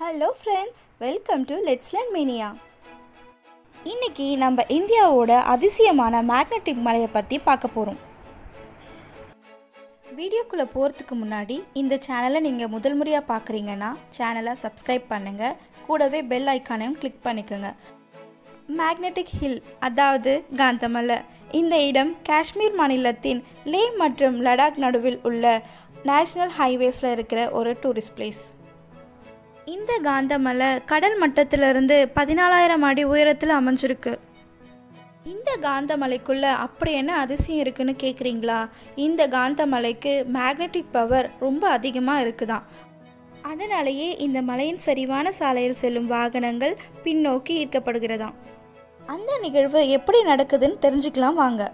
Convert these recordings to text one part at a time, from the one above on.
hello friends welcome to let's learn மீனியா இன்னைக்கு நம்ம இந்தியாவோட அதிசயமான மேக்னெட்டிக் மலையை பற்றி பார்க்க போகிறோம் வீடியோக்குள்ளே போகிறதுக்கு முன்னாடி இந்த சேனலை நீங்கள் முதல் முறையாக பார்க்குறீங்கன்னா சேனலை சப்ஸ்கிரைப் பண்ணுங்கள் கூடவே பெல் ஐக்கானையும் கிளிக் பண்ணிக்கோங்க மேக்னெட்டிக் ஹில் அதாவது காந்தமலை இந்த இடம் காஷ்மீர் மாநிலத்தின் லே மற்றும் லடாக் நடுவில் உள்ள நேஷ்னல் ஹைவேஸில் இருக்கிற ஒரு டூரிஸ்ட் பிளேஸ் இந்த காந்தமலை கடல் மட்டத்திலிருந்து பதினாலாயிரம் அடி உயரத்தில் அமைஞ்சிருக்கு இந்த காந்தமலைக்குள்ள அப்படி என்ன அதிசயம் இருக்குன்னு கேட்குறீங்களா இந்த காந்தமலைக்கு மேக்னெட்டிக் பவர் ரொம்ப அதிகமாக இருக்குதாம் அதனாலேயே இந்த மலையின் சரிவான சாலையில் செல்லும் வாகனங்கள் பின்னோக்கி ஈர்க்கப்படுகிறதாம் அந்த நிகழ்வு எப்படி நடக்குதுன்னு தெரிஞ்சுக்கலாம் வாங்க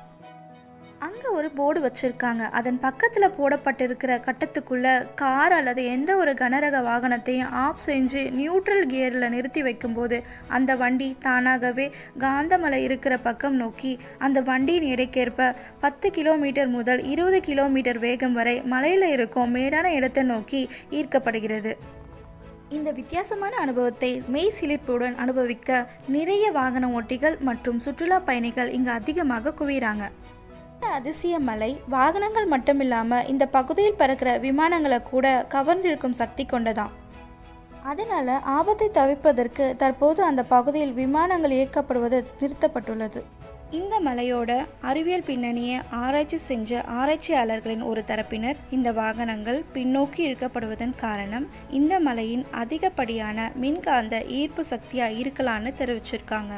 அங்கே ஒரு போர்டு வச்சுருக்காங்க அதன் பக்கத்தில் போடப்பட்டிருக்கிற கட்டத்துக்குள்ள கார் அல்லது எந்த ஒரு கனரக வாகனத்தையும் ஆஃப் செஞ்சு நியூட்ரல் கியரில் நிறுத்தி வைக்கும்போது அந்த வண்டி தானாகவே காந்தமலை இருக்கிற பக்கம் நோக்கி அந்த வண்டியின் எடைக்கேற்ப பத்து கிலோமீட்டர் முதல் இருபது கிலோமீட்டர் வேகம் வரை மலையில் இருக்கும் மேடான இடத்தை நோக்கி ஈர்க்கப்படுகிறது இந்த வித்தியாசமான அனுபவத்தை மெய் சிலிர்ப்புடன் அனுபவிக்க நிறைய வாகன ஓட்டிகள் மற்றும் சுற்றுலா பயணிகள் இங்கு அதிகமாக குவிகிறாங்க இந்த அதிசய மலை வாகனங்கள் மட்டுமில்லாமல் இந்த பகுதியில் பறக்கிற விமானங்களை கூட கவர்ந்திருக்கும் சக்தி கொண்டதாம் அதனால் ஆபத்தை தவிர்ப்பதற்கு தற்போது அந்த பகுதியில் விமானங்கள் இயக்கப்படுவது நிறுத்தப்பட்டுள்ளது இந்த மலையோட அறிவியல் பின்னணியை ஆராய்ச்சி செஞ்ச ஆராய்ச்சியாளர்களின் ஒரு தரப்பினர் இந்த வாகனங்கள் பின்னோக்கி இழுக்கப்படுவதன் காரணம் இந்த மலையின் அதிகப்படியான மின்காந்த ஈர்ப்பு சக்தியாக இருக்கலான்னு தெரிவிச்சிருக்காங்க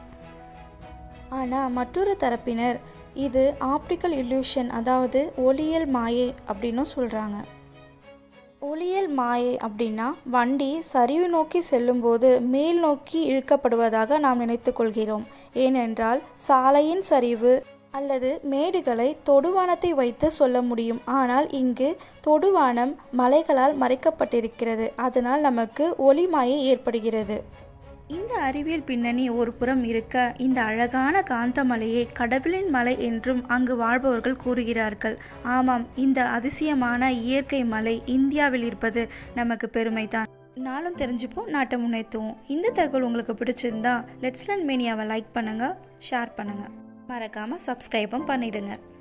ஆனால் மற்றொரு தரப்பினர் இது ஆப்டிக்கல் இல்யூஷன் அதாவது ஒளியியல் மாயை அப்படின்னும் சொல்கிறாங்க ஒளியியல் மாயை அப்படின்னா வண்டி சரிவு நோக்கி செல்லும்போது மேல் நோக்கி இழுக்கப்படுவதாக நாம் நினைத்து கொள்கிறோம் ஏனென்றால் சாலையின் சரிவு அல்லது மேடுகளை தொடுவானத்தை வைத்து சொல்ல முடியும் ஆனால் இங்கு தொடுவானம் மலைகளால் மறைக்கப்பட்டிருக்கிறது அதனால் நமக்கு ஒளி மாயை ஏற்படுகிறது இந்த அறிவியல் பின்னணி ஒரு புறம் இருக்க இந்த அழகான காந்தமலையை கடவுளின் மலை என்றும் அங்கு வாழ்பவர்கள் கூறுகிறார்கள் ஆமாம் இந்த அதிசயமான இயற்கை மலை இந்தியாவில் இருப்பது நமக்கு பெருமைதான் நாளும் தெரிஞ்சுப்போம் நாட்டை முன்னேற்றுவோம் இந்த தகவல் உங்களுக்கு பிடிச்சிருந்தா லெட்ஸ்லன் மேனியாவை லைக் பண்ணுங்கள் ஷேர் பண்ணுங்கள் மறக்காமல் சப்ஸ்கிரைபும் பண்ணிடுங்க